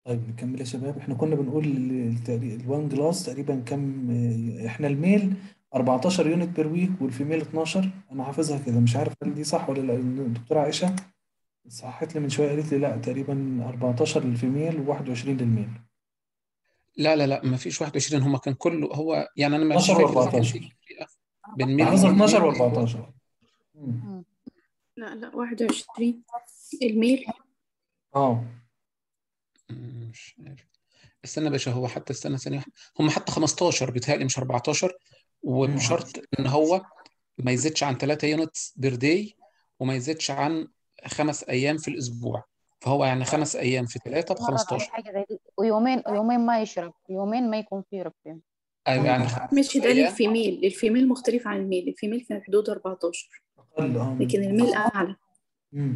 طيب نكمل يا شباب احنا كنا بنقول التقري- الوان جلاس تقريبا كام اه، احنا الميل 14 يونت بير ويك والفيميل 12 انا حافظها كده مش عارف هل دي صح ولا لا الدكتوره عائشه صحت لي من شويه قالت لي لا تقريبا 14 للفيميل و21 للميل لا لا لا ما فيش 21 هم كان كله هو يعني انا مش 12 فاكر اذا كان في و14 تفرقه بين ميل حافظها وفيميل 12 هو و14 مم. لا لا 21 الميل اه مم، مش عارف استنى يا باشا هو حتى استنى ثانيه واحده هم حتى 15 بيتهيألي مش 14 مم. وبشرط ان هو ما يزيدش عن 3 يونتس بير داي وما يزيدش عن خمس ايام في الاسبوع فهو يعني خمس ايام في 3 ب مرة عليه 15 حاجة زي دي ويومين يومين ما يشرب يومين ما يكون فيه رب فيهم ايوه يعني مم. خمس ماشي ده ايام للفيميل الفيميل مختلف عن الميل الفيميل في حدود 14 اقل اه لكن من الميل أعلى مم.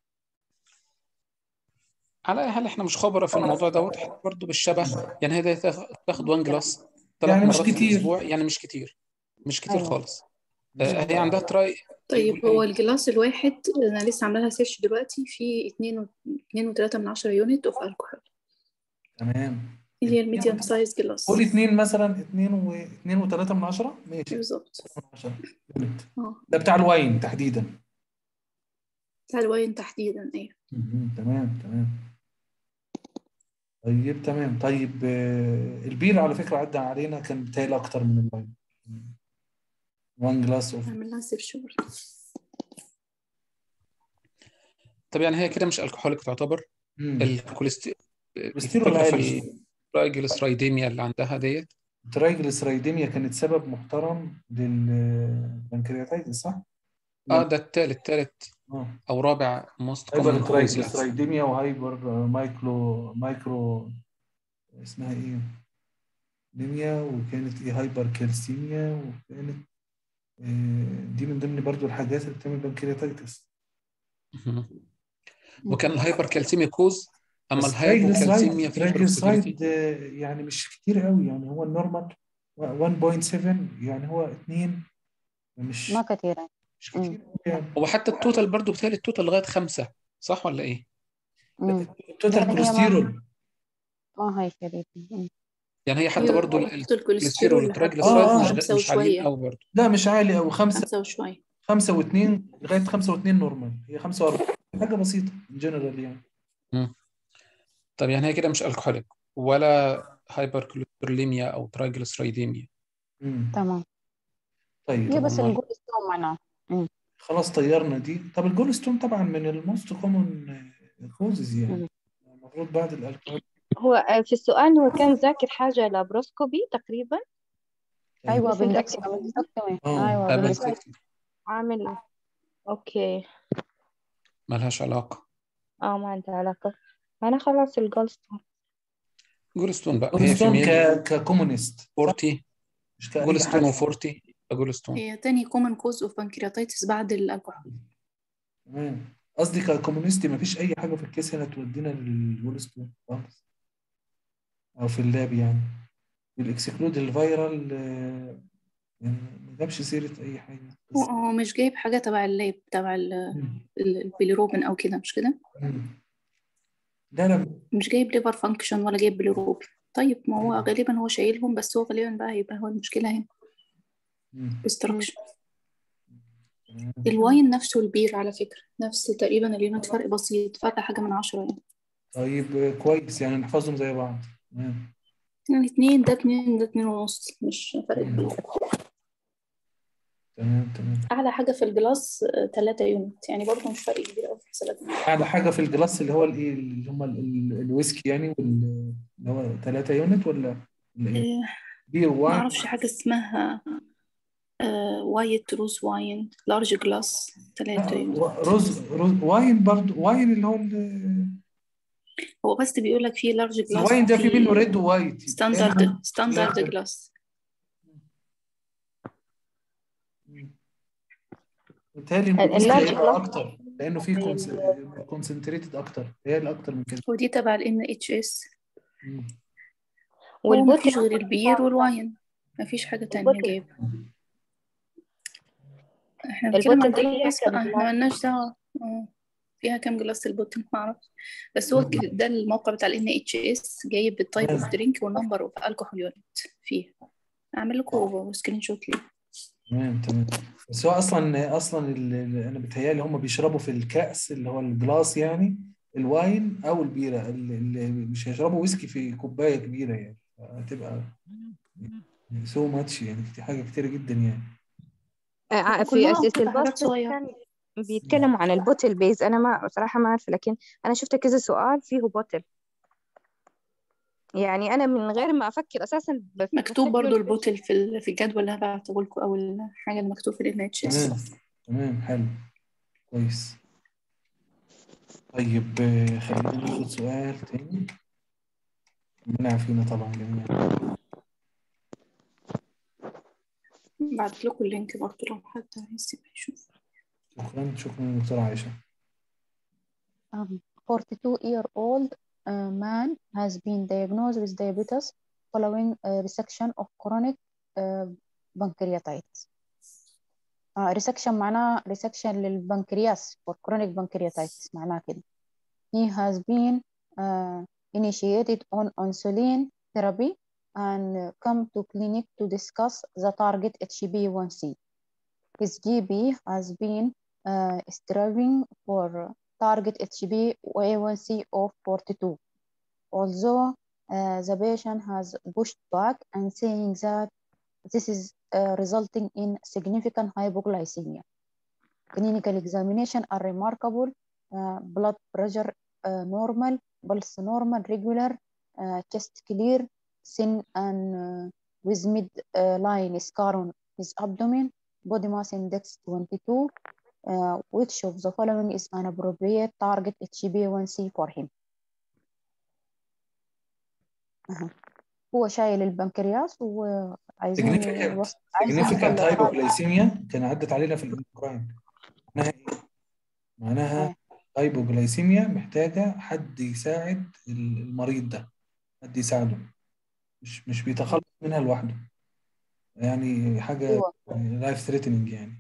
على اي حال احنا مش خبره في الموضوع دوت احنا برضه بالشبه يعني هي ده تاخ- تاخد وان جلاس ثلاث يعني مش مرات في كتير الاسبوع يعني مش كتير مش كتير أيوة خالص مش آه، هي عندها تراي طيب بيقول هو ايه الجلاس الواحد أنا لسه عاملاها سيرش دلوقتي فيه اتنين و... اتنين وتلاتة من عشرة يونت أوف ألكحول تمام اللي هي اتنين الميديوم سايز جلاس قول اتنين مثلا اتنين و اتنين وتلاتة من عشرة ماشي بالظبط من عشرة يونت اه ده بتاع الواين تحديدا بتاع الواين تحديدا ايه مهم. تمام تمام طيب تمام طيب آه، البير على فكرة عدى علينا كان بتاعي أكتر من الواين 1 جلاس اوف اعمل لها سيرش برضه طب يعني هي كده مش الكحوليك تعتبر الكوليسترول كوليسترول الفكره في عالي الترايجليسرايديميا اللي عندها ديت الترايجليسرايديميا كانت سبب محترم للبنكرياتيتس صح؟ اه ده التالت تالت اه او رابع موست هايبر كومن كوز يعني ترايجليسرايديميا وهايبر مايكرو مايكرو اسمها ايه؟ نيميا وكانت ايه هايبر كالسيميا وكانت آه، دي من ضمن برضو الحاجات اللي بتعمل بنكرياتيتس مهم. وكان الهايبر كالسيميا كوز اما بس الهايبوكالسيميا ترايجليسرايد في ترايجليسرايد آه، يعني مش كتير قوي يعني هو النورمال 1.7 يعني هو 2 مش ما كثيرة مش مم. كتير قوي يعني هو حتى التوتال برضو بتهيألي التوتال لغايه خمسه صح ولا ايه؟ مم. التوتال يعني هي ما كوليسترول ما هي شديدة مم. يعني هي حتى ايوه برضو ال- الكوليسترول الكوليسترول لحد والترايجليسرايد اه مش اه خمسة غ- مش عاليين وشوية قوي برضو لا مش عالي قوي خمسة خمسة وشوية خمسة واثنين لغاية خمسة واثنين نورمال هي خمسة وأربعة حاجة بسيطة ان جنرال يعني مم. طب يعني هي كده مش الكحوليك ولا هايبر كوليستروليميا او ترايجليسرايديميا مم. تمام طيب هي بس والله الجول ستون معناه مم. خلاص طيرنا دي طب الجول ستون طبعا من الموست كومون كوزز يعني مم. المفروض بعد الالكول هو آه، في السؤال هو كان ذاكر حاجة لابروسكوبي تقريبا أيوة بس الأكس بندكتومي بندكتومي اه أيوة بس بندكتومي عامل أوكي ملهاش علاقه اه ما عندها علاقة أنا خلاص الجولستون جولستون بقى جول هي ستون فيميل ك ككومونست صح 40 مش كأي جولستون حاجة و40 جولستون هي تاني كومن كوز اوف بنكرياتيتس بعد الكحول تمام قصدي ككومونستي مفيش أي حاجة في الكيس هنا تودينا للجول ستون خالص أو في اللاب يعني والاكسكلود الفيرال آه، يعني ما جابش سيرة أي حاجة هو بس هو مش جايب حاجة تبع اللاب تبع ال- مم. ال- البيليروبين أو كده مش كده مم. لا لا مش جايب ليفر فانكشن ولا جايب بيليروبين طيب ما هو غالبا هو شايلهم بس هو غالبا بقى هيبقى هو المشكلة هنا مم. destruction تمام. الواين نفسه البير على فكرة نفس تقريبا اليونت فرق بسيط فرق حاجة من عشرة يعني طيب آه، كويس يعني نحفظهم زي بعض تمام يعني اتنين ده اتنين ده اتنين ونص مش فرق مم. كبير تمام تمام أعلى حاجة في الجلاس آه، تلاتة يونت يعني برضه مش فرق كبير أوي في حساباتنا أعلى حاجة في الجلاس اللي هو الإيه اللي هم ال- ال- الويسكي يعني وال- اللي هو 3 يونت ولا ولا إيه؟ آه، بير ما واين أعرفش حاجة اسمها وايت روز واين لارج جلاس تلاتة لا يونت و- روز روز واين برضو واين اللي هو ال- هو بس بيقول لك في لارج جلاس الواين ده في منه وفي ريد ووايت ستاندرد ستاندرد جلاس بالتالي ال- الويسكي اللارج هيبقى جلاس اكتر لانه فيه كونسنتريتد اكتر هي اللي اكتر من كده ودي تبع ال NHS مم. هو والبوت مفيش غير البير والواين مفيش حاجة تانية البوت جايبة احنا البوت بنتكلم عن اللي هي جلاس بقى كان احنا ملناش دعوة اه فيها كام جلاس البوتل ما اعرفش بس هو ك- ده الموقع بتاع ال NHS جايب التايب اوف تمام. درينك والنمبر اوف الكحول يونت فيه اعمل لكم سكرين شوت ليه تمام تمام بس هو اصلا اصلا ال- ال- انا بتهيألي هم بيشربوا في الكأس اللي هو الجلاس يعني الواين او البيره اللي مش هيشربوا ويسكي في كوبايه كبيره يعني هتبقى سو ماتش يعني دي حاجه كتيره جدا يعني آه، في كلها أسئلة بتبقى حاجات الباسط صغيرة كان بيتكلموا عن البوتل بيز أنا ما بصراحة ما أعرف لكن أنا شفت كذا سؤال فيه بوتل يعني أنا من غير ما أفكر أساسا بف- مكتوب بفتكر برضو البوتل في ال- في الجدول اللي هبعته لكم او الحاجه اللي مكتوب في ال NHS تمام تمام حلو كويس طيب آه، خلينا ناخد سؤال تاني ربنا يعافينا طبعا جميعا بعت لكم اللينك برضو لو حد عايز يبقى يشوف شكرا شكرا دكتورة عائشة Um, 42 year old uh, man has been diagnosed with diabetes following a resection of chronic uh, pancreatitis. Uh, resection معناه resection للبنكرياس for chronic pancreatitis معناه كده. He has been uh, initiated on insulin therapy and come to clinic to discuss the target HbA1c. His GP has been uh, striving for target HbA1c of 42. Although uh, the patient has pushed back and saying that this is uh, resulting in significant hypoglycemia. Clinical examination are remarkable, uh, blood pressure uh, normal, pulse normal, regular, uh, chest clear, thin and uh, with mid-line scar on his abdomen, body mass index 22, uh, which of the following is an appropriate target HbA1c for him. أها. هو شايل البنكرياس وعايزين significant يوصل عايز يوصل significant للتارجت hypoglycemia كان عدت علينا في الاندوكراين معناها ايه؟ معناها أيوة. هايبوجلايسيميا محتاجة حد يساعد المريض ده حد يساعده مش مش بيتخلص منها لوحده يعني حاجة أيوة لايف ثريتنينج يعني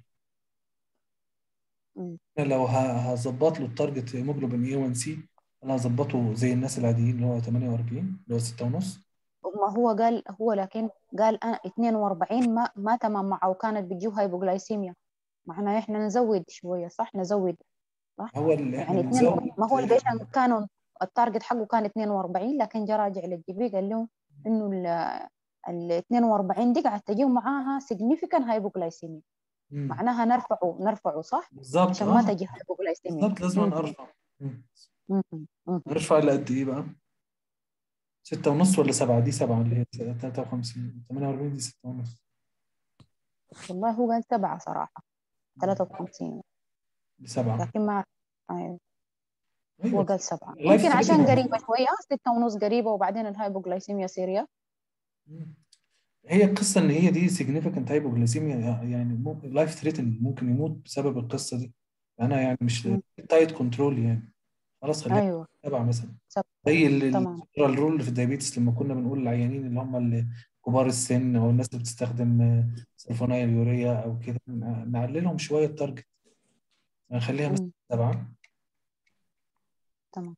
مم. أنا لو ه- هظبط له التارجت هيموجلوبين اي 1 سي انا هظبطه زي الناس العاديين اللي هو 48 اللي هو 6 ونص ما هو قال هو لكن قال أنا 42 ما ما تمام معه وكانت بتجيه هايبوغلايسيميا معناه احنا نزود شوية صح نزود صح هو اللي احنا يعني اثنين بنزود ما هو البيشنت كانوا التارجت حقه كان 42 لكن جا راجع للجي بي قال لهم انه ال ال 42 دي قاعد تجيه معاها significant hypoglycemia مم. معناها نرفعه نرفعه صح بالظبط عشان ما اه تجي hypoglycemia بالظبط لازم مم. ارفع مم. مم. مم. هنرفع لقد ايه بقى؟ ستة ونص ولا سبعة دي سبعة اللي هي 53 48 دي ستة ونص والله هو قال سبعة صراحة 53 دي سبعة لكن ما أعرف. أيوة. هو ايوه قال سبعة لايف يمكن عشان ثريتنينج قريبة شوية ستة ونص قريبة وبعدين الهايبوغلايسيميا سيريا هي القصة ان هي دي significant hypoglycemia يعني لايف ثريتنينج ممكن يموت بسبب القصة دي انا يعني مش مم. تايت كنترول يعني خلاص خليها أيوة سبعة مثلا سبعة زي ال- تمام الجنرال رول في الدايابيتس لما كنا بنقول للعيانين اللي هم اللي كبار السن او الناس اللي بتستخدم آه، سلفونيل يوريا او كده ن- نعللهم شوية التارجت نخليها مثلا مم. سبعة تمام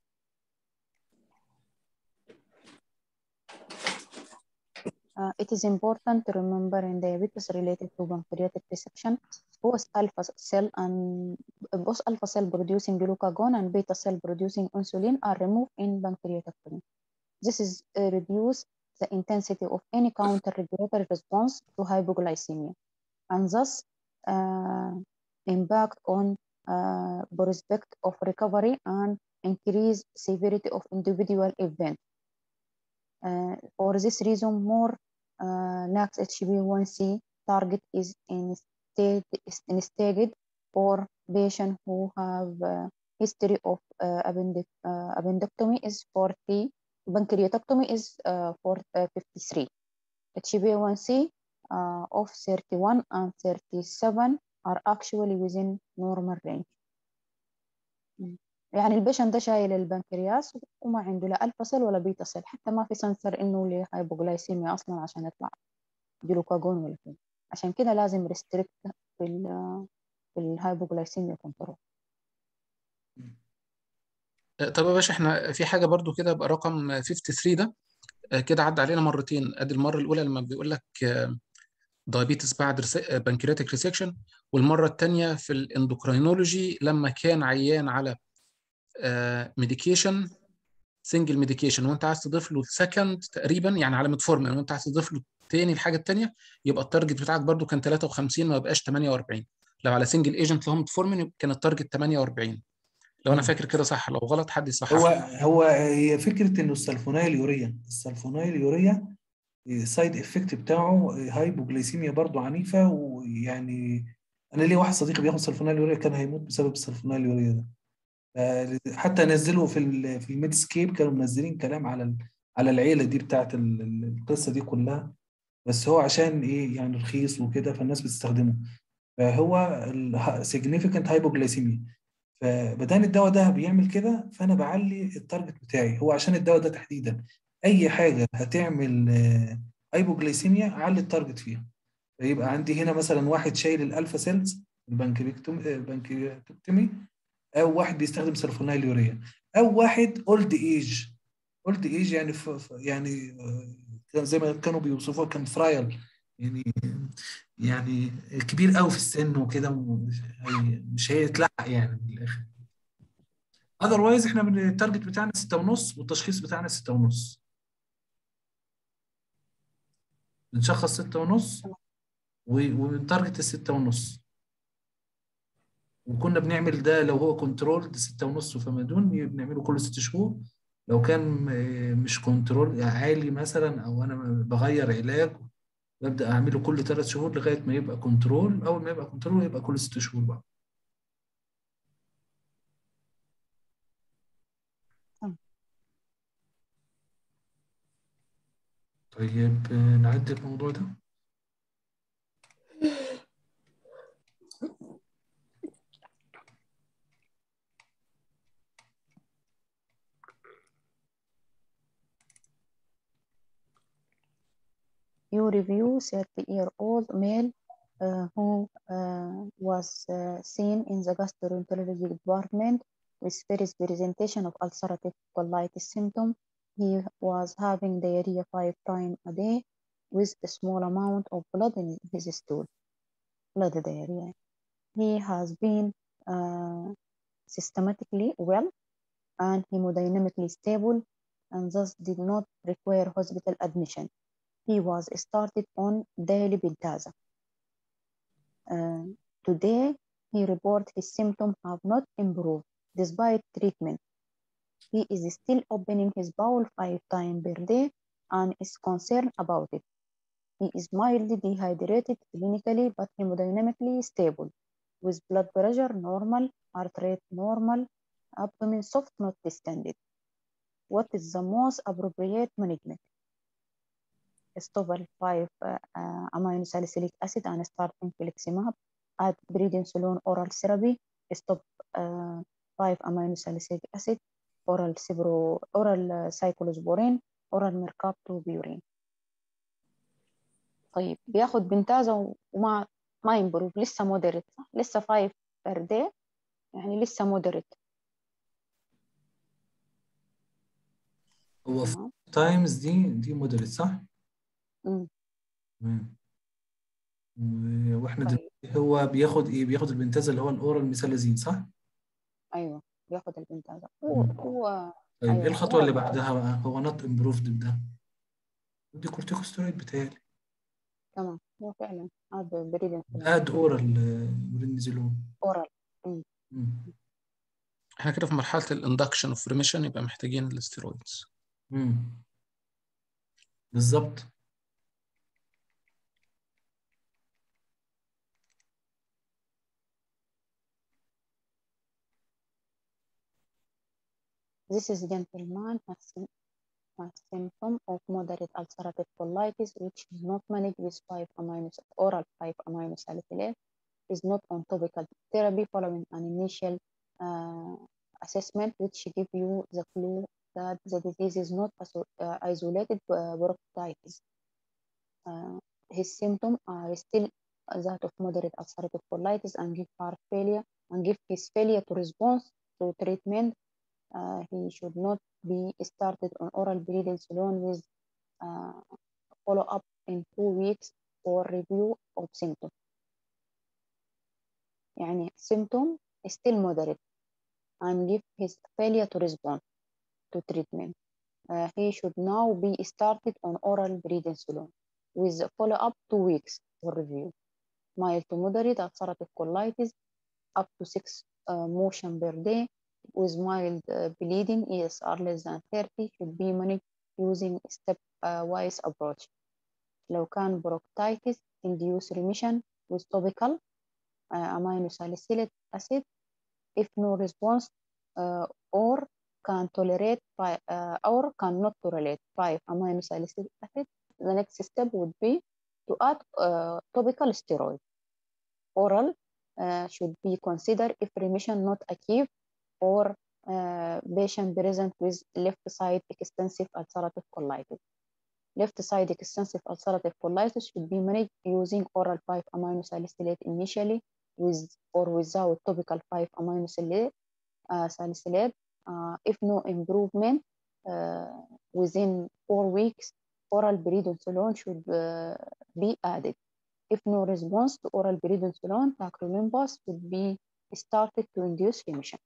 Uh, it is important to remember in diabetes related to pancreatic resection, both alpha cell and both alpha cell producing glucagon and beta cell producing insulin are removed in pancreatectomy. This is uh, reduce the intensity of any counter-regulatory response to hypoglycemia and thus uh, impact on uh, prospect of recovery and increase severity of individual event. Uh, for this reason, more uh, lax HbA1c target is instead is instead for patients who have uh, history of uh, appendec- uh, appendectomy is 40, pancreatectomy is uh, for uh, 53. HbA1c uh, of 31 and 37 are actually within normal range. مم. يعني البيشنت ده شايل البنكرياس وما عنده لا الفا سيل ولا بيتا سيل حتى ما في سنسر انه ليه هايبوغلايسيميا اصلا عشان يطلع جلوكاجون ولا كده عشان كده لازم ريستريكت في ال في الهايبوغلايسيميا كنترول طب يا باشا احنا في حاجه برضو كده بقى رقم 53 ده آه، كده عدى علينا مرتين ادي المره الاولى لما بيقول لك دايابيتس بعد بنكرياتيك ريسكشن والمره الثانيه في الاندوكرينولوجي لما كان عيان على ميديكيشن سنجل ميديكيشن وانت عايز تضيف له سكند تقريبا يعني على ميتفورمين وانت عايز تضيف له تاني الحاجه الثانيه يبقى التارجت بتاعك برضو كان 53 ما يبقاش 48 لو على سنجل ايجنت اللي هو ميتفورمين كان التارجت 48 لو انا مم. فاكر كده صح لو غلط حد هو يصحح هو هي فكره انه السلفونيل يوريا السلفونيل يوريا السايد افكت بتاعه هايبوجليسيميا برضو عنيفه ويعني انا ليه واحد صديقي بياخد سلفونيل يوريا كان هيموت بسبب السلفونيل يوريا ده آه، حتى نزلوا في ال في الميدسكيب كانوا منزلين كلام على ال- على العيله دي بتاعت ال- ال- القصه دي كلها بس هو عشان ايه يعني رخيص وكده فالناس بتستخدمه فهو significant hypoglycemia فبدان الدواء ده بيعمل كده فانا بعلي التارجت بتاعي هو عشان الدواء ده تحديدا اي حاجه هتعمل هايبوجليسيميا علي التارجت فيها فيبقى عندي هنا مثلا واحد شايل الالفا سيلز البنكريكتومي او واحد بيستخدم سلفونيل يوريا او واحد اولد ايج اولد ايج يعني ف... ف- يعني آه، كان زي ما كانوا بيوصفوها كان فرايل يعني يعني كبير قوي في السن وكده ومش هي- مش هيتلحق يعني من الاخر اذروايز احنا من التارجت بتاعنا ستة ونص والتشخيص بتاعنا ستة ونص بنشخص ستة ونص و- وبنتارجت الستة ونص وكنا بنعمل ده لو هو كنترول ستة ونص فما دون بنعمله كل ست شهور لو كان آه، مش كنترول عالي مثلا او انا بغير علاج ببدأ اعمله كل ثلاث شهور لغاية ما يبقى كنترول اول ما يبقى كنترول يبقى كل ست شهور بقى تمام. طيب آه، نعدي الموضوع ده You review 30-year-old male uh, who uh, was uh, seen in the gastroenterology department with various presentation of ulcerative colitis symptom. He was having diarrhea five times a day with a small amount of blood in his stool, blood diarrhea. He has been uh, systematically well and hemodynamically stable and thus did not require hospital admission. He was started on daily Bintasa. Uh, today, he reports his symptoms have not improved despite treatment. He is still opening his bowel five times per day and is concerned about it. He is mildly dehydrated clinically but hemodynamically stable, with blood pressure normal, heart rate normal, abdomen soft, not distended. What is the most appropriate management? Stop 5 uh, uh, amino salicylic acid and start infliximab. Add prednisolone oral therapy. Stop uh, 5 amino salicylic acid. Oral cibro, oral uh, cyclosporin. Oral mercaptopurine. طيب بياخد بنتازا و- وما ما يمبروف لسه مودريت صح؟ لسه 5 بير داي يعني لسه مودريت هو تمام تايمز دي دي مودريت صح؟ مم. تمام و- واحنا طيب دلوقتي هو بياخد ايه؟ بياخد البنتازا اللي هو الاورال ميثالازين صح؟ ايوه بياخد البنتازا هو مم. هو طيب ايه ايوه الخطوه اللي هو بعدها بقى؟ هو نوت امبروفد بده دي كورتيكوستيرويد بتهيألي تمام هو فعلا هذا بريدن اد اورال برينزولون اورال مم. مم. احنا كده في مرحله الاندكشن اوف ريميشن يبقى محتاجين الاستيرويدز مم. بالظبط This is gentleman has, sym- has symptom of moderate ulcerative colitis which is not managed with 5 amino oral 5 amino salicylate is not on topical therapy following an initial uh, assessment which give you the clue that the disease is not asso- uh, isolated uh, bronchitis. Uh, his symptoms are still that of moderate ulcerative colitis and give heart failure and give his failure to respond to treatment uh, he should not be started on oral prednisolone with uh, follow up in two weeks for review of symptoms يعني symptom is still moderate and if his failure to respond to treatment uh, he should now be started on oral prednisolone with follow up two weeks for review mild to moderate ulcerative colitis up to six uh, motion per day with mild uh, bleeding ESR less than 30 should be managed using step-wise approach. لو كان bronchitis induce remission with topical uh, aminosalicylate acid if no response uh, or can tolerate uh, or cannot tolerate 5 aminosalicylate acid the next step would be to add uh, topical steroid oral uh, should be considered if remission not achieved or uh, patient present with left side extensive ulcerative colitis. Left side extensive ulcerative colitis should be managed using oral 5 aminosalicylate initially with or without topical 5 aminosalicylate. Uh, salicylate. Uh, if no improvement uh, within four weeks, oral prednisolone should uh, be added. If no response to oral prednisolone, tacrolimus should be started to induce remission.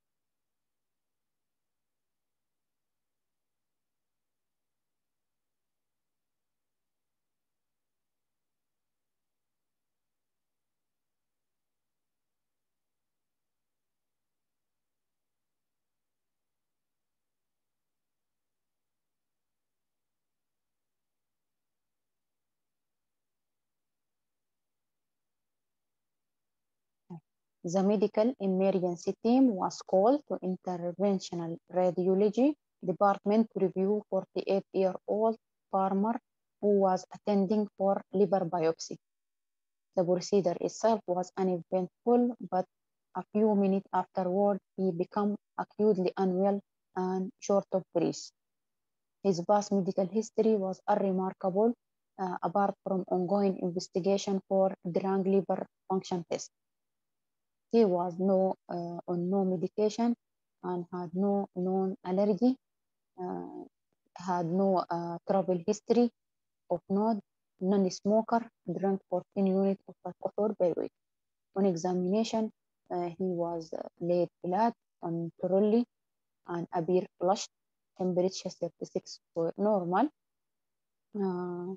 The medical emergency team was called to interventional radiology department to review 48-year-old farmer who was attending for liver biopsy. The procedure itself was uneventful, but a few minutes afterward, he became acutely unwell and short of breath. His past medical history was unremarkable, uh, apart from ongoing investigation for drug liver function test. He was no, uh, on no medication and had no known allergy, uh, had no uh, travel history of note, non-smoker, drank 14 units of alcohol per week. On examination, uh, he was uh, laid flat on thoroughly and appeared flushed, temperature 36 for normal. Uh,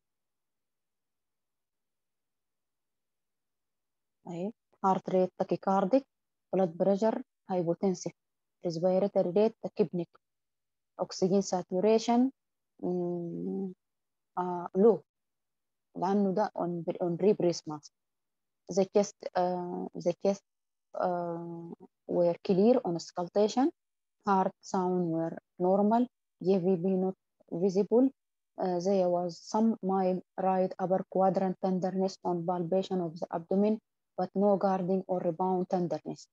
أي heart rate tachycardic, blood pressure hypotensive, respiratory rate tachypneic, oxygen saturation mm, uh, low لأنه ده on, on rebreath mask. The chest, uh, the chest uh, were clear on auscultation, heart sound were normal, JVB not visible. Uh, there was some mild right upper quadrant tenderness on palpation of the abdomen, but no guarding or rebound tenderness.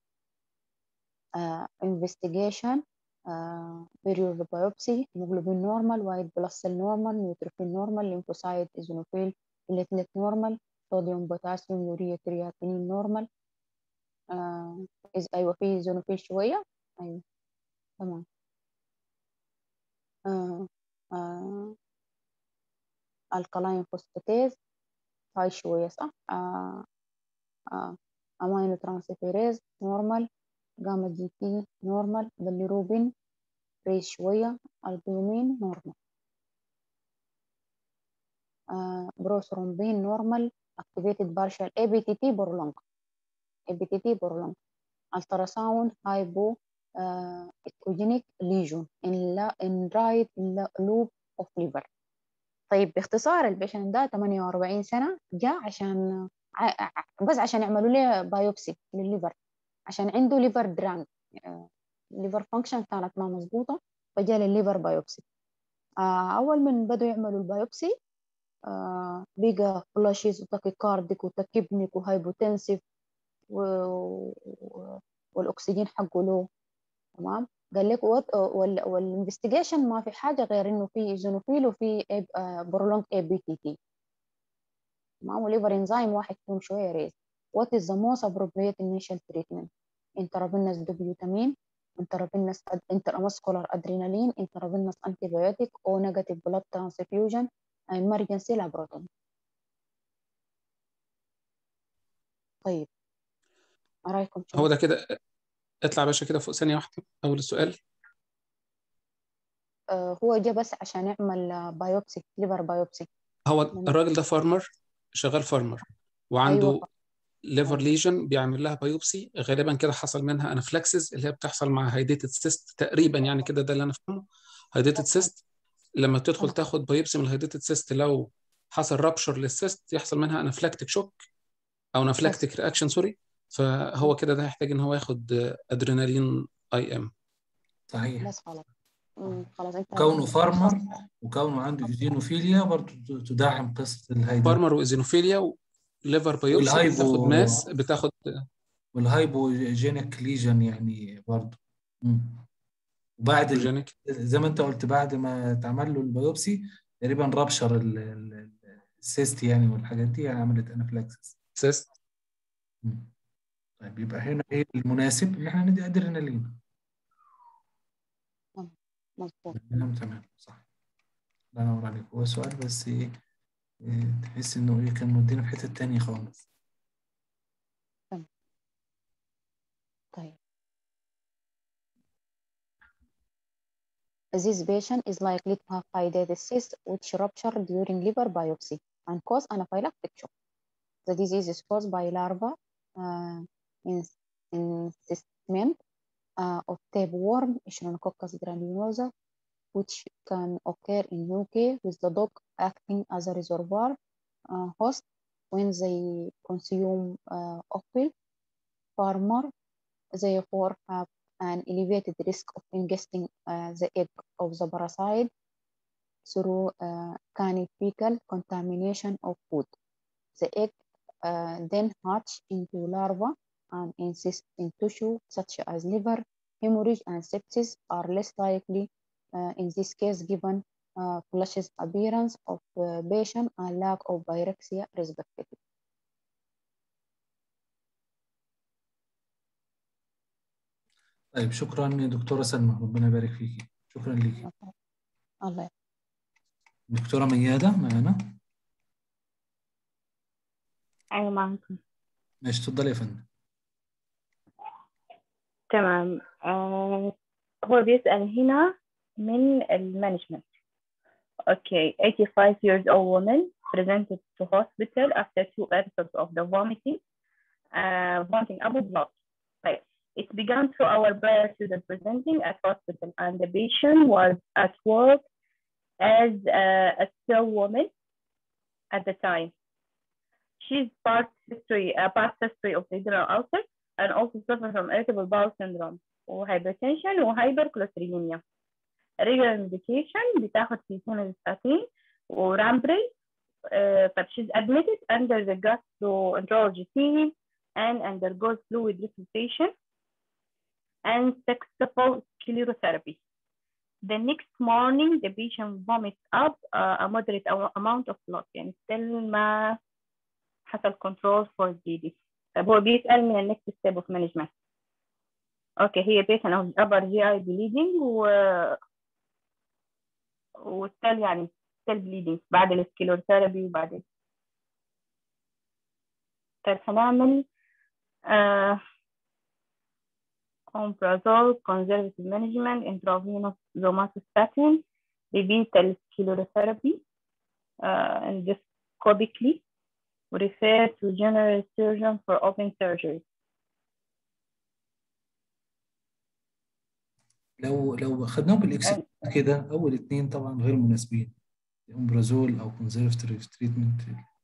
Uh, investigation, uh, period biopsy, hemoglobin normal, white blood cell normal, neutrophil normal, lymphocyte, eosinophil, platelet normal, صوديوم بوتاسيوم يوريا كرياتينين نورمال آه إز أيوة في زونوفيل شوية أيوة تمام آه آه الكلاين فوسفاتيز هاي شوية صح آه آه أمينو ترانسفيريز نورمال جاما جي تي نورمال باليروبين ريس شوية البيومين نورمال آه بروثرومبين نورمال activated partial ABTT prolonged ABTT prolonged ultrasound hypo uh, echogenic lesion in, la, in right loop of liver طيب باختصار البيشنت ده 48 سنة جاء عشان ع... بس عشان يعملوا له بايوبسي للليفر عشان عنده ليفر درانك ليفر فانكشن كانت ما مظبوطة فجاء للليفر بايوبسي آه أول من بدوا يعملوا البايوبسي آه بقى فلاشيز وتاكيكارديك وتكبنيك وهايبوتنسيف و... و... والاكسجين حقه له تمام قال لك وال... والانفستيجيشن ما في حاجه غير انه في ايزونوفيل وفي برولونج اي بي تي تي تمام وليفر انزيم واحد فيهم شويه ريز what is the most appropriate initial treatment intravenous دوبيوتامين intravenous ad- intramuscular adrenaline, intravenous antibiotic, or negative blood transfusion, emergency laboratory. طيب ما رأيكم شنو؟ هو ده كده اطلع يا باشا كده فوق ثانية واحدة أول السؤال آه هو جه بس عشان يعمل بايوبسي ليفر بايوبسي هو من- الراجل ده فارمر شغال فارمر وعنده أيوة. ليفر ليجن بيعمل لها بايوبسي غالبا كده حصل منها انافلاكسيس اللي هي بتحصل مع هايديتد سيست تقريبا يعني كده ده اللي انا فاهمه هايديتد سيست لما تدخل تاخد بايوبسي من الهايديتد سيست لو حصل رابشر للسيست يحصل منها انافلاكتيك شوك او انافلاكتيك رياكشن سوري فهو كده ده هيحتاج ان هو ياخد ادرينالين اي ام صحيح بس خلاص مم، خلاص انت كونه فارمر وكونه عنده ايزينوفيليا برضه تدعم قصة الهيدا فارمر وايزينوفيليا وليفر بايوبسي والهايبو- بتاخد ماس بتاخد والهايبوجينيك ليجن يعني برضه مم. وبعد ال- جينيك زي ما انت قلت بعد ما اتعمل له البيوبسي تقريبا رابشر ال- ال- السيست يعني والحاجات دي يعني عملت انافلاكسس سيست مم. طيب يبقى هنا ايه المناسب ان احنا ندي ادرينالين مظبوط تمام تمام صح الله ينور عليك هو سؤال بس ايه إيه، تحس انه ايه كان مودينا في حتة تانية خالص طيب This patient is likely to have hydatid cyst which rupture during liver biopsy and cause anaphylactic shock. The disease is caused by larva uh, in, encystment uh, of tapeworm Echinococcus granulosa, which can occur in UK with the dog acting as a reservoir uh, host when they consume uh, offal. Farmer therefore have an elevated risk of ingesting uh, the egg of the parasite through uh, fecal contamination of food. The egg uh, then hatch into larvae and insist in tissue such as liver, hemorrhage, and sepsis are less likely uh, in this case given uh, flushes appearance of uh, patient and lack of pyrexia respectively. طيب شكرا يا دكتورة سلمى ربنا يبارك فيكي شكرا ليكي الله دكتورة ميادة معانا أيوة معكم ماشي اتفضلي يا فندم تمام آه هو بيسأل هنا من المانجمنت Okay, 85 years old woman presented to hospital after two episodes of the vomiting, uh, vomiting up blood. Right. It began two hours prior to the presenting at hospital, and the patient was at work as uh, a still woman at the time. She's part history, a past history of renal ulcer, and also suffer from irritable bowel syndrome, وhypertension وhypercholesterolemia. regular medication بتاخد فيتامين ورامبري uh, but she's admitted under the gastroenterology team and undergoes fluid resuscitation and sextuple sclerotherapy. The next morning, the patient vomits up uh, a moderate amount of blood يعني still ما حصل control for DD. طب هو بيسأل من ال next step of management. اوكي هي patient of upper GI bleeding و والتال يعني ستيل بليدنج بعد السكيلوثيرابي وبعد طيب هنعمل آه omeprazole conservative management intravenous somatostatin repeat السكيلوثيرابي uh, endoscopically refer to general surgeon for open surgery لو لو خدناهم بالاكس كده اول اتنين طبعا غير مناسبين امبرازول او كونزرفتيف تريتمنت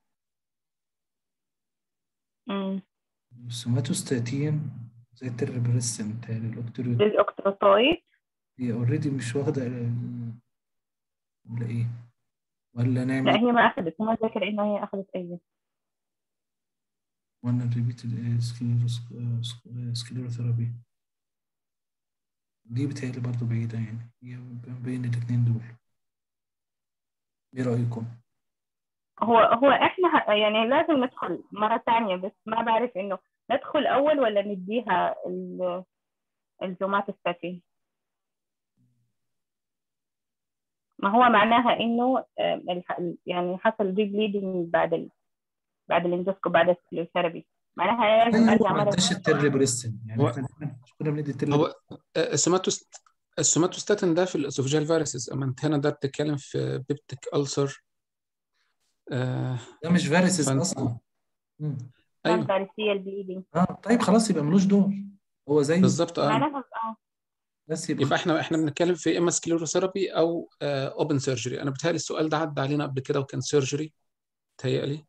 السوماتوستاتين زي التربريسن تاني الاوكترويد الاوكتروتايد هي اوريدي مش واخده ولا ايه ولا لا نعمل هي ما اخذت ما ذاكر انه هي اخذت اي ولا ريبيت سكليروثيرابي دي بتهيألي برضه بعيدة يعني هي بين الاتنين دول ايه رأيكم؟ هو هو احنا يعني لازم ندخل مرة تانية بس ما بعرف انه ندخل اول ولا نديها الزوماتوستاتين ما هو معناها انه آم، الح- يعني حصل ري بليدنج بعد ال... بعد الاندوسكوب بعد السكليوثيرابي معناها لازم ايوه ارجع ما مره اداش الترليبريستين يعني هو- احنا مش كنا بندي الترليبريستين هو آه، السوماتوست السوماتوستاتين ده في الاسوفجيال فيروسز اما انت هنا ده بتتكلم في بيبتيك ألسر آه ده مش فيروسز فانت اصلا مم. كان ايوه فارسية البليدنج اه طيب خلاص يبقى ملوش دور هو زي بالظبط اه معناها اه بس يبقى يبقى احنا احنا بنتكلم في اما سكليروثيرابي او اوبن سيرجري انا بتهيألي السؤال ده عدى علينا قبل كده وكان سيرجري تهيألي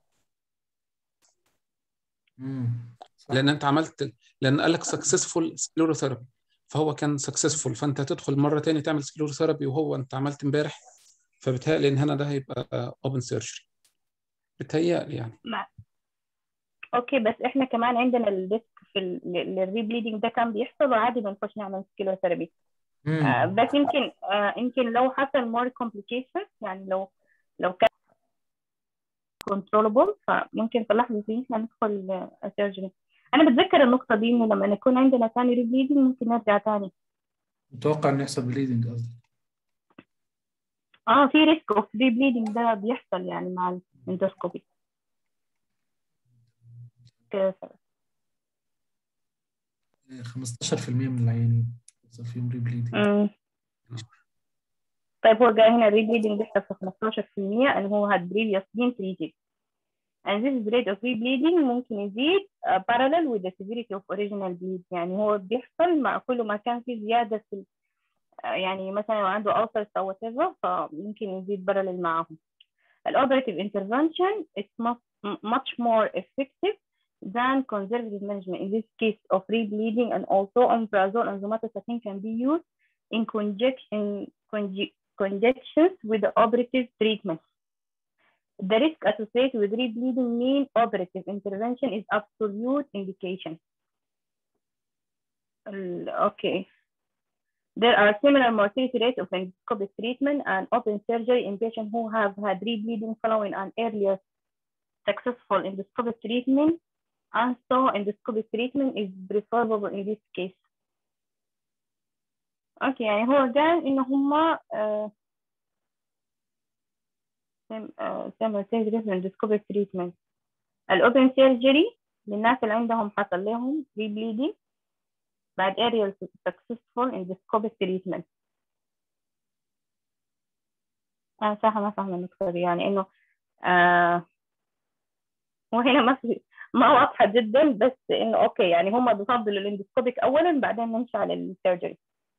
مم. صح لان انت عملت لان قال لك سكسسفول سكليروثيرابي فهو كان سكسسفول فانت هتدخل مره تاني تعمل سكليروثيرابي وهو انت عملت امبارح فبتهيألي ان هنا ده هيبقى اوبن سيرجري بتهيألي يعني ما. اوكي بس احنا كمان عندنا الريسك في الري بليدنج ده كان بيحصل وعادي بنخش نعمل سكيلوثيرابي مم. آه بس يمكن آه يمكن لو حصل مور كومبليكيشن يعني لو لو كان كنترولبل فممكن في اللحظه دي احنا ندخل سيرجري انا بتذكر النقطه دي انه لما يكون عندنا ثاني ري بليدنج ممكن نرجع ثاني متوقع انه يحصل بليدنج قصدي اه في ريسك اوف ري بليدنج ده بيحصل يعني مع الاندوسكوبي كده 15% من العيانين يحصل فيهم ريبليدنج مم. طيب هو جاي هنا rebleeding بيحصل في 15% اللي هو had previous been treated and this rate of rebleeding ممكن يزيد uh, parallel with the severity of original bleed يعني هو بيحصل مع كل ما كان في زيادة في ال- uh, يعني مثلا لو عنده ulcers أو whatever فممكن يزيد parallel معهم ال operative intervention is much, much more effective than conservative management in this case of rebleeding and also omeprazole and somatostatin can be used in conjunction conju- conjunctions with the operative treatment. The risk associated with rebleeding mean operative intervention is absolute indication. ال- Okay. There are similar mortality rates of endoscopic treatment and open surgery in patients who have had rebleeding following an earlier successful endoscopic treatment, and so endoscopic treatment is preferable in this case. اوكي يعني هو قال ان هم سيمبل سيرجري في اندوسكوبيك تريتمنت الاوبن سيرجري للناس اللي عندهم حصل لهم ري بليدنج بعد اريال سكسسفول اندوسكوبيك تريتمنت انا صراحه ما فاهمه النقطه دي يعني انه آه وهنا ما في ما واضحه جدا بس انه اوكي يعني هم بيفضلوا الاندوسكوبيك اولا بعدين نمشي على السيرجري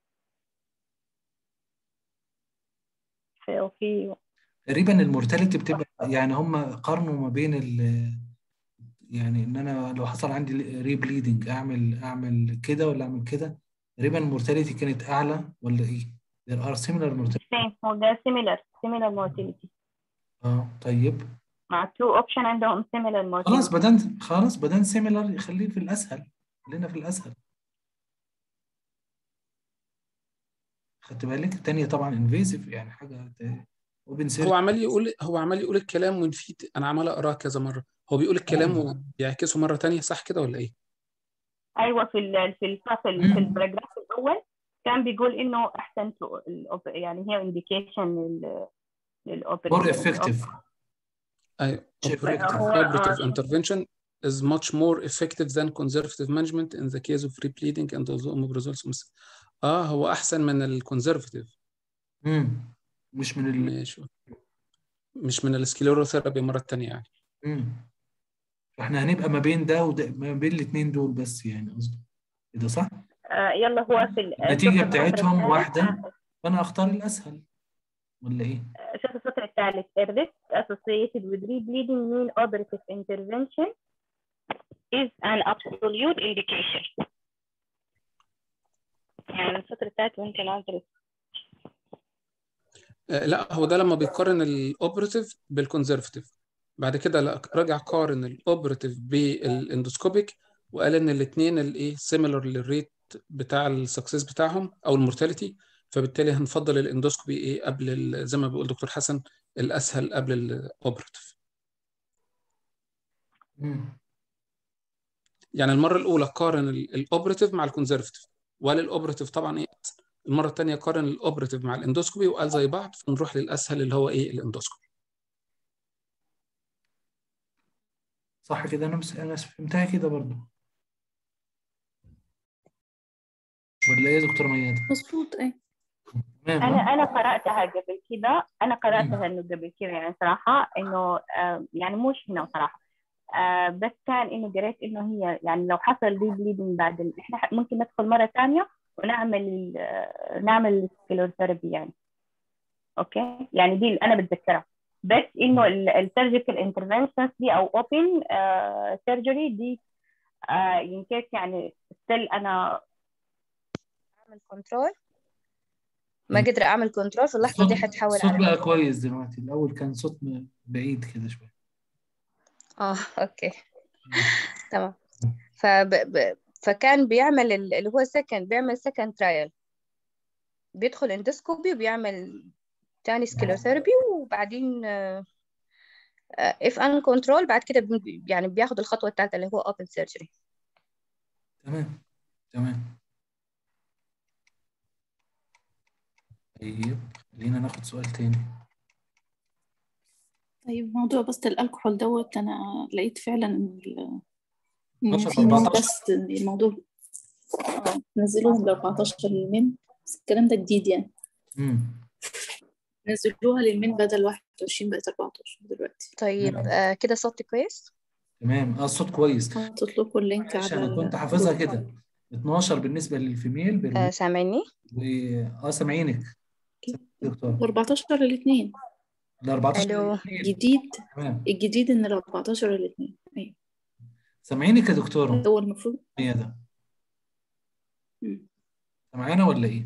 في في تقريبا المورتاليتي بتبقى يعني هم قارنوا ما بين ال يعني ان انا لو حصل عندي ريبليدنج اعمل اعمل كده ولا اعمل كده تقريبا المورتاليتي كانت اعلى ولا ايه؟ there are similar mortality same هو ده similar similar mortality اه طيب مع two option عندهم similar خلاص mortality بدن خلاص بدن similar خليه في الاسهل خلينا في الاسهل خدت بالك التانية طبعا انفيزيف يعني حاجة اوبن هو سيرجري عمال يقول هو عمال يقول الكلام ونفيد انا عمال اقراه كذا مره هو بيقول الكلام وبيعكسه مره تانية صح كده ولا ايه ايوه في ال في الفصل في الباراجراف الاول كان بيقول انه احسن تو الأوب- يعني هي indication لل للاوبريشن more effective ايوه شيء operative هو- operative آه. intervention is much more effective than conservative management in the case of rebleeding and also omeprazole sumis- اه هو احسن من الكونزرفتيف مم. مش من ال ماشي مش من السكليروثيرابي مره تانية يعني مم. فاحنا هنبقى ما بين ده وده ما بين الاثنين دول بس يعني قصدي كده صح؟ آه يلا هو في ال- النتيجة شوف السطر بتاعتهم الثالث. واحدة فانا اختار الاسهل ولا ايه؟ شوف السطر الثالث the risk associated with rebleeding mean operative intervention is an absolute indication يعني السطر الثالث وانت ناظر آه، لا هو ده لما بيقارن الاوبراتيف بالكونزرفتيف بعد كده لا راجع قارن الاوبراتيف بالاندوسكوبيك وقال ان الاثنين الايه سيميلر للريت بتاع السكسس بتاعهم او المورتاليتي فبالتالي هنفضل الاندوسكوبي ايه قبل ال- زي ما بيقول دكتور حسن الاسهل قبل الاوبراتيف مم. يعني المره الاولى قارن الاوبراتيف مع الكونزرفتيف وللاوبراتيف طبعا ايه المره الثانيه قارن الاوبراتيف مع الاندوسكوبي وقال زي بعض فنروح للاسهل اللي هو ايه الاندوسكوبي صح كده انا مس... انا فهمتها كده برضو ولا ايه يا دكتوره ميادة؟ مظبوط ايه تمام انا آه؟ انا قراتها قبل كده انا قراتها انه قبل كده يعني صراحه انه آه، يعني مش هنا صراحه آه، بس كان انه قريت انه هي يعني لو حصل دي بليدنج بعد ال... احنا ح- ممكن ندخل مره ثانيه ونعمل آه، نعمل سكلوثيرابي يعني اوكي يعني دي اللي انا بتذكرها بس انه السيرجيكال انترفنشنز دي او اوبن سيرجري دي ان كيس يعني ستيل انا اعمل كنترول ما قدر اعمل كنترول في اللحظه الصوت دي حتحول الصوت على بقى كويس دلوقتي الاول كان صوت م- بعيد كده شويه اه اوكي تمام فب... ب... فكان بيعمل ال- اللي هو سكند بيعمل سكند ترايل بيدخل اندوسكوبي وبيعمل تاني سكيلوثيرابي وبعدين اف ان كنترول بعد كده بن- يعني بياخد الخطوه الثالثه اللي هو اوبن سيرجري تمام تمام طيب خلينا ناخد سؤال تاني طيب موضوع بس الكحول دوت انا لقيت فعلا ان ال- ان 12 في ناس 14 بس الموضوع اه نزلوهم ل 14 للمين بس الكلام ده جديد يعني امم نزلوها للمين بدل 21 بقت 14 دلوقتي طيب تمام. آه كده صوتي كويس تمام اه الصوت كويس حاطط لكم اللينك معلش على انا كنت حافظها كده 12 بالنسبه للفيميل بال... آه سامعني و... اه سامعينك دكتور و14 للاثنين ال 14 الو للفيميل. الجديد تمام الجديد ان ال 14 للاثنين ايوه سامعينك يا دكتوره هو المفروض ميادة مم. سامعانا ولا ايه؟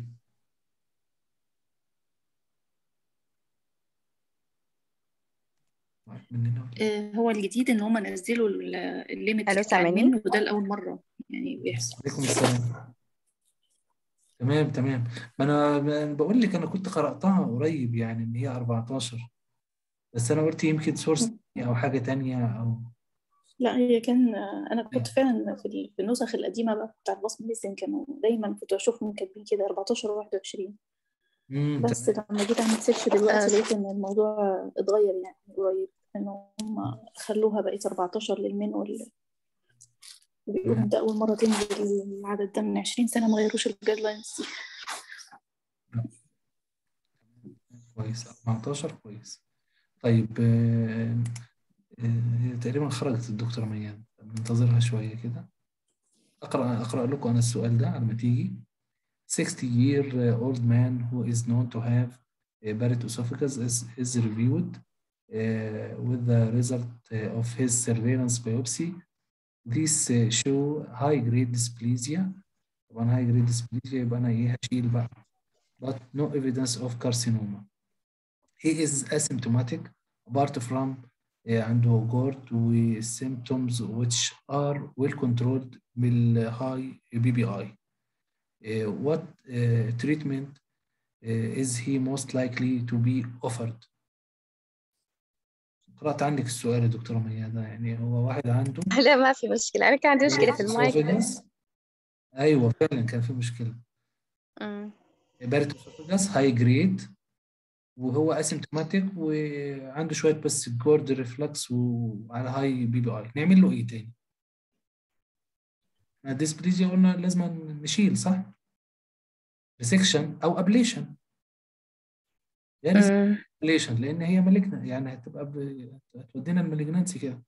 مننا ولا إيه؟ آه، هو الجديد ان هم نزلوا ال- الليميت الو بتاع سامعني المين وده لاول مره يعني بيحصل عليكم السلام تمام تمام ما انا ما- بقول لك انا كنت قرأتها قريب يعني ان هي 14 بس انا قلت يمكن سورس او حاجة تانية او لا هي كان انا كنت فعلا في ال- في النسخ القديمه بقى بتاع البصم ميسن كانوا دايما كنت اشوفهم كاتبين كده 14 و 21 امم بس تمام لما جيت اعمل سيرش دلوقتي لقيت ان الموضوع اتغير يعني قريب ان هم خلوها بقت 14 للمين وال بيقولوا ده اول مره تنزل العدد ده من 20 سنه ما غيروش الجايد لاينز دي كويس 14 كويس طيب آه، آه، هي تقريبا خرجت الدكتورة ميان ننتظرها شوية كده أقرأ أقرأ لكم أنا السؤال ده على ما تيجي 60 year old man who is known to have a Barrett esophagus is, is reviewed uh, with the result uh, of his surveillance biopsy. These uh, show high grade dysplasia. طبعا high grade dysplasia يبقى أنا إيه هشيل بقى. But no evidence of carcinoma. He is asymptomatic apart from uh, عنده GORD و symptoms which are well controlled بال high BBI. Uh, what uh, treatment uh, is he most likely to be offered? قرأت عنك السؤال يا دكتورة ميادة يعني هو واحد عنده لا ما في مشكله انا كان عندي مشكله في المايك esophagus. أيوه فعلا كان في مشكلة مم. بارت اسوفاجاس هاي جريد وهو اسيمتوماتيك وعنده شوية بس جورد ريفلكس وعلى هاي بي بي اي نعمل له ايه تاني؟ الديسبليزيا قلنا لازم نشيل صح؟ ريسكشن او ابليشن يعني مم. ابليشن لان هي مالجنا يعني هتبقى ب... هتودينا المالجنانسي كده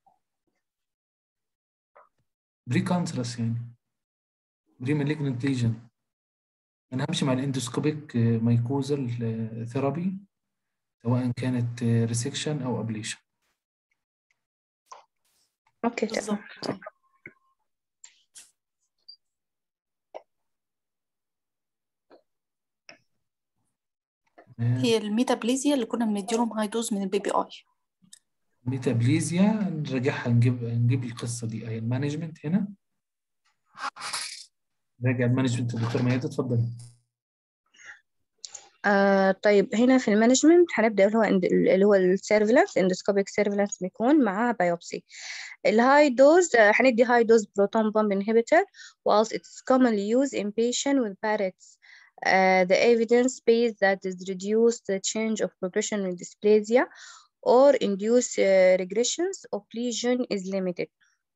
بري كانسرس يعني بري مالجنانت ليجن انا همشي مع الاندوسكوبيك مايكوزال ثيرابي سواء كانت ريسكشن او ابليشن اوكي تمام بالظبط هي الميتابليزيا اللي كنا بنديلهم هاي دوز من البي بي اي ميتابليزيا نراجعها نجيب نجيب القصه دي اهي المانجمنت هنا راجع المانجمنت الدكتور ميادة اتفضل آه طيب هنا في المانجمنت هنبدأ اللي هو اللي هو السيرفيلانس اندوسكوبيك سيرفيلانس بيكون معاه بايوبسي الهاي دوز هندي هاي دوز بروتون بامب inhibitor whilst it's commonly used in patient with Barrett's uh, the evidence base that is reduced the change of progression with dysplasia or induce uh, regressions of lesion is limited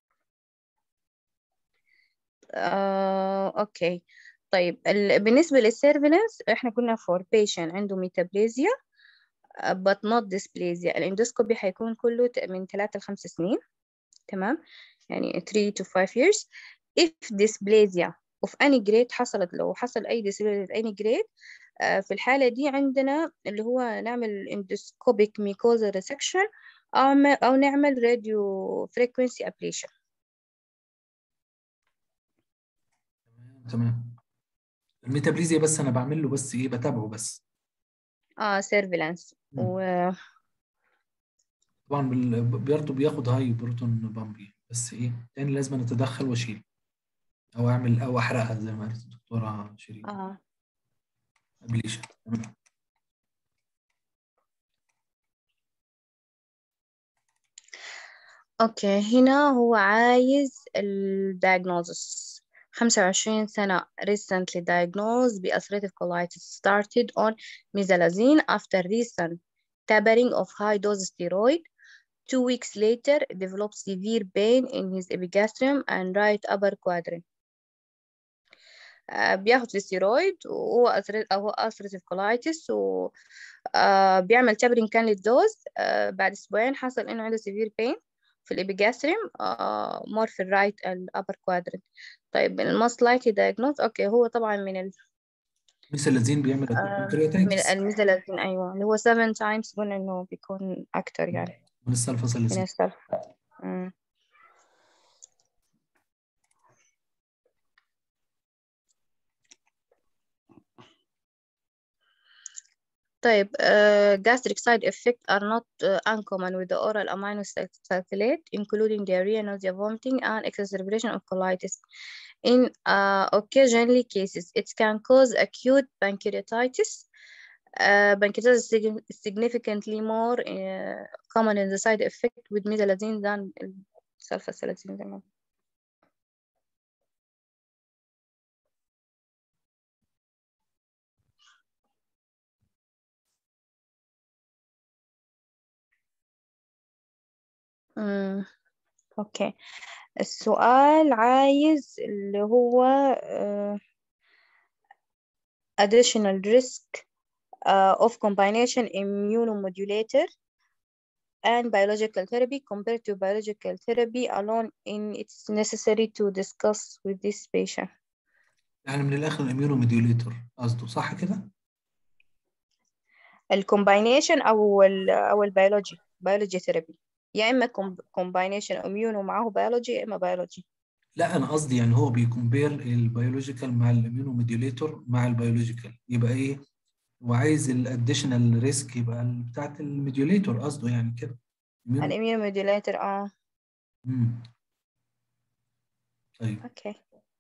آه، اوكي طيب ال- بالنسبة للسيرفيلانس احنا كنا for patient عنده ميتابليزيا but not dysplasia الاندوسكوبي هيكون كله ت- من 3 ل 5 سنين تمام يعني 3 to 5 years if dysplasia of any grade حصلت لو حصل أي dysplasia of any grade آه، في الحالة دي عندنا اللي هو نعمل endoscopic mucosal resection أو م- أو نعمل radio frequency ablation تمام الميتابليزيا بس انا بعمل له بس ايه بتابعه بس اه surveillance مم. و طبعا بال- برضه بياخد هاي بروتون بامبي بس ايه تاني لازم اتدخل واشيل او اعمل او احرقها زي ما قالت الدكتوره شيرين اه ابليشن تمام اوكي هنا هو عايز ال diagnosis 25 سنة recently diagnosed بألسريتيف colitis started on mesalazine after recent tapering of high dose steroid two weeks later developed severe pain in his epigastrium and right upper quadrant آه، بياخد الستيرويد وهو ألسري- هو ulcerative colitis و آه، بيعمل تابرين كان للدوز آه، بعد أسبوعين حصل إنه عنده severe pain في الإبيجاستريم مور في الرايت الأبر كوادرنت طيب الموست لايكلي diagnosis أوكي هو طبعا من ال ميثالازين بيعمل آه، من بنكرياتيتس الميزالازين أيوة اللي هو 7 times قلنا إنه بيكون أكتر يعني من السلفاسلازين من السلف مم. طيب uh, gastric side effects are not uh, uncommon with the oral amino salicylate including diarrhea, nausea, vomiting and exacerbation of colitis. In uh, occasionally cases, it can cause acute pancreatitis. Uh, pancreatitis is sig- significantly more uh, common in the side effect with mesalazine than sulfasalazine. زي ما مم. اوكي السؤال عايز اللي هو uh, additional risk uh, of combination immunomodulator and biological therapy compared to biological therapy alone in it's necessary to discuss with this patient يعني من الاخر الاميونو ميديوليتور قصده صح كده؟ الكومباينيشن او ال او البيولوجي بيولوجي ثيرابي يا اما كومباينيشن اميون ومعه بيولوجي يا اما بيولوجي لا انا قصدي يعني هو بيكمبير البيولوجيكال مع الاميونو ميديوليتور مع البيولوجيكال يبقى ايه؟ وعايز الاديشنال ريسك يبقى ال- بتاعت الميديوليتور قصده يعني كده immuno- الاميون موديوليتر اه مم. طيب اوكي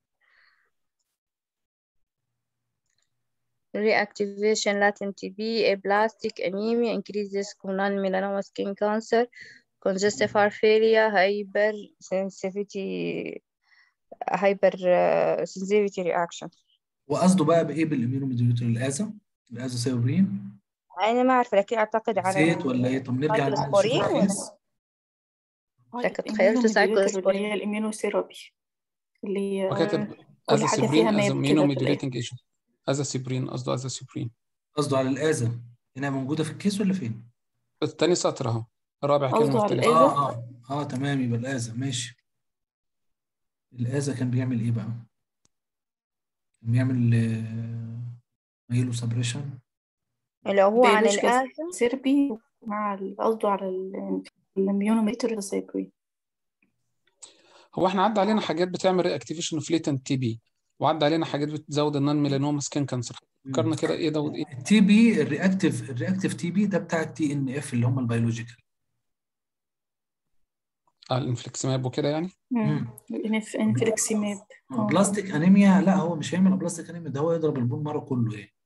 reactivation latent TB aplastic anemia increased risk of non-melanoma skin cancer congestive heart failure hyper sensitivity hyper uh, sensitivity reaction وقصده بقى بايه بالاميونو ميديوليتور الازا الازوسيوبرين انا ما اعرف لكن اعتقد على زيت ولا ايه طب نرجع نشوف سايكلوسبورين ولا الكيس لكن تخيلت اللي سايكلوسبورين هي الإيميونوثيرابي اللي هي وكاتب كل حاجة ازاسيبرين فيها از ماب كده اميونو في ميديوليتنج ايجنت ازاسيبرين قصده ازاسيبرين قصده على الازا هنا موجوده في الكيس ولا فين؟ التاني سطر اهو رابع قصده كلمة في على تاني الإيه؟ سطر. اه اه اه تمام يبقى الازا ماشي الازا كان بيعمل ايه بقى؟ كان بيعمل مايلو سبريشن لو هو عن بيولوجيكال الآثم ثيرابي مع ال- قصده على الإميونوميتر ثيرابي هو احنا عدى علينا حاجات بتعمل ري اكتيفيشن اوف ليتنت تي بي وعدى علينا حاجات بتزود النون ميلانوما سكين كانسر فكرنا كده ايه ده وايه التي بي الرياكتيف الرياكتيف تي بي ده بتاع التي ان اف اللي هم البيولوجيكال اه الانفليكسماب وكده يعني مم. الإنف- انفليكسيماب آه. بلاستيك انيميا لا هو مش هيعمل بلاستيك انيميا ده هو يضرب البون مارو كله يعني